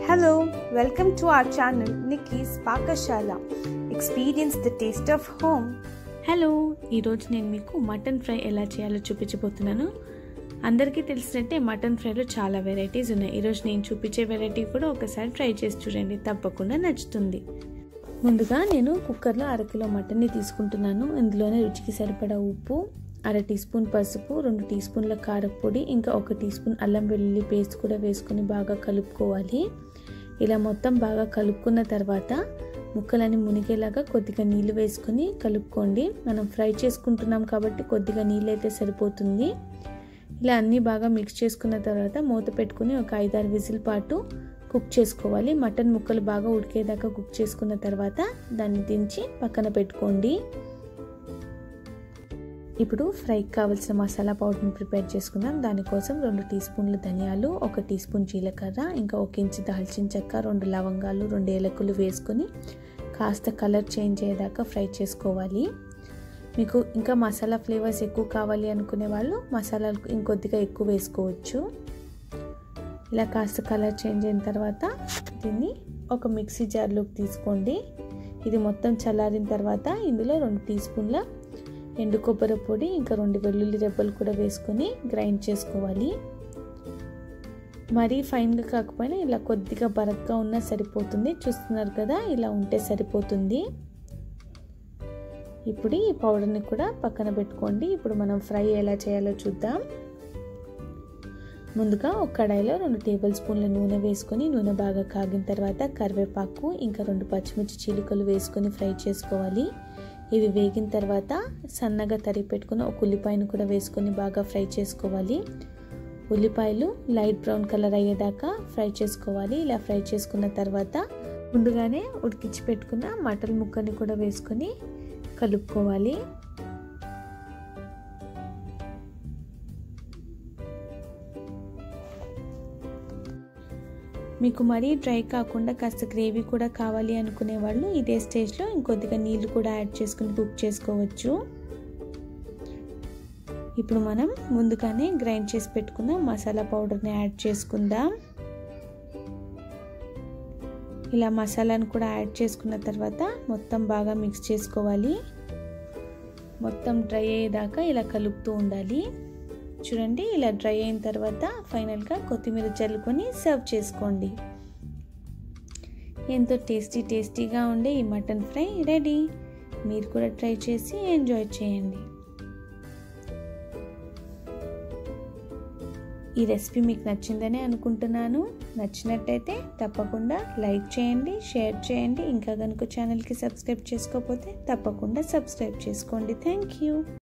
Hello, welcome to our channel Nikki's Pakashala. Experience the taste of home. Hello ఈరోజు నేను మీకు mutton fry ఎలా చేయాలో చూపించబోతున్నాను అందరికీ తెలిసినట్టే మటన్ ఫ్రైలో చాలా వెరైటీస్ ఉన్నాయి ఈరోజు నేను చూపించే వెరైటీ కూడా ఒకసారి ట్రై చేసి చూడండి తప్పకుండా నచ్చుతుంది ముందుగా నేను కుక్కర్లో అరకిలో మటన్ని తీసుకుంటున్నాను ఇందులోనే రుచికి సరిపడా ఉప్పు అర టీ స్పూన్ పసుపు రెండు టీ స్పూన్ల కారపొడి ఇంకా ఒక టీ స్పూన్ అల్లం వెల్లుల్లి పేస్ట్ కూడా వేసుకొని బాగా కలుపుకోవాలి ఇలా మొత్తం బాగా కలుపుకున్న తర్వాత ముక్కలని మునిగేలాగా కొద్దిగా నీళ్ళు వేసుకొని కలుపుకోండి మనం ఫ్రై చేసుకుంటున్నాం కాబట్టి కొద్దిగా నీళ్ళు అయితే సరిపోతుంది ఇలా అన్నీ బాగా మిక్స్ చేసుకున్న తర్వాత మూత పెట్టుకుని ఒక ఐదారు విజిల్ పాటు కుక్ చేసుకోవాలి మటన్ ముక్కలు బాగా ఉడికేదాకా కుక్ చేసుకున్న తర్వాత దాన్ని దించి పక్కన పెట్టుకోండి ఇప్పుడు ఫ్రైకి కావాల్సిన మసాలా పౌడర్ని ప్రిపేర్ చేసుకుందాం దానికోసం రెండు టీ స్పూన్లు ధనియాలు ఒక టీ స్పూన్ జీలకర్ర ఇంకా ఒక ఇంచు దాల్చిన చెక్క రెండు లవంగాలు రెండు ఏలకులు వేసుకొని కాస్త కలర్ చేంజ్ అయ్యేదాకా ఫ్రై చేసుకోవాలి మీకు ఇంకా మసాలా ఫ్లేవర్స్ ఎక్కువ కావాలి అనుకునే వాళ్ళు మసాలాలు ఇంకొద్దిగా ఎక్కువ వేసుకోవచ్చు ఇలా కాస్త కలర్ చేంజ్ అయిన తర్వాత దీన్ని ఒక మిక్సీ జార్లోకి తీసుకోండి ఇది మొత్తం చల్లారిన తర్వాత ఇందులో రెండు టీ స్పూన్ల ఎండు కొబ్బరి పొడి ఇంకా రెండు వెల్లుల్లి రెబ్బలు కూడా వేసుకొని గ్రైండ్ చేసుకోవాలి మరీ ఫైన్గా కాకపోయినా ఇలా కొద్దిగా బరక్గా ఉన్నా సరిపోతుంది చూస్తున్నారు కదా ఇలా ఉంటే సరిపోతుంది ఇప్పుడు ఈ పౌడర్ని కూడా పక్కన పెట్టుకోండి ఇప్పుడు మనం ఫ్రై ఎలా చేయాలో చూద్దాం ముందుగా ఒక కడాయిలో రెండు టేబుల్ స్పూన్ల నూనె వేసుకొని నూనె బాగా కాగిన తర్వాత కరివేపాకు ఇంకా రెండు పచ్చిమిర్చి చీలికలు వేసుకొని ఫ్రై చేసుకోవాలి ఇవి వేగిన తర్వాత సన్నగా తరిగి పెట్టుకుని ఒక ఉల్లిపాయను కూడా వేసుకొని బాగా ఫ్రై చేసుకోవాలి ఉల్లిపాయలు లైట్ బ్రౌన్ కలర్ అయ్యేదాకా ఫ్రై చేసుకోవాలి ఇలా ఫ్రై చేసుకున్న తర్వాత ముందుగానే ఉడికించి పెట్టుకున్న మటన్ ముక్కని కూడా వేసుకొని కలుపుకోవాలి మీకు మరీ డ్రై కాకుండా కాస్త గ్రేవీ కూడా కావాలి అనుకునే వాళ్ళు ఇదే స్టేజ్లో ఇంకొద్దిగా నీళ్లు కూడా యాడ్ చేసుకుని కుక్ చేసుకోవచ్చు ఇప్పుడు మనం ముందుగానే గ్రైండ్ చేసి పెట్టుకున్న మసాలా పౌడర్ని యాడ్ చేసుకుందాం ఇలా మసాలాను కూడా యాడ్ చేసుకున్న తర్వాత మొత్తం బాగా మిక్స్ చేసుకోవాలి మొత్తం డ్రై అయ్యేదాకా ఇలా కలుపుతూ ఉండాలి చూడండి ఇలా డ్రై అయిన తర్వాత ఫైనల్గా కొత్తిమీర చల్లుకొని సర్వ్ చేసుకోండి ఎంతో టేస్టీ టేస్టీగా ఉండే ఈ మటన్ ఫ్రై రెడీ మీరు కూడా ట్రై చేసి ఎంజాయ్ చేయండి ఈ రెసిపీ మీకు నచ్చిందని అనుకుంటున్నాను నచ్చినట్టయితే తప్పకుండా లైక్ చేయండి షేర్ చేయండి ఇంకా కనుక ఛానల్కి సబ్స్క్రైబ్ చేసుకోకపోతే తప్పకుండా సబ్స్క్రైబ్ చేసుకోండి థ్యాంక్ యూ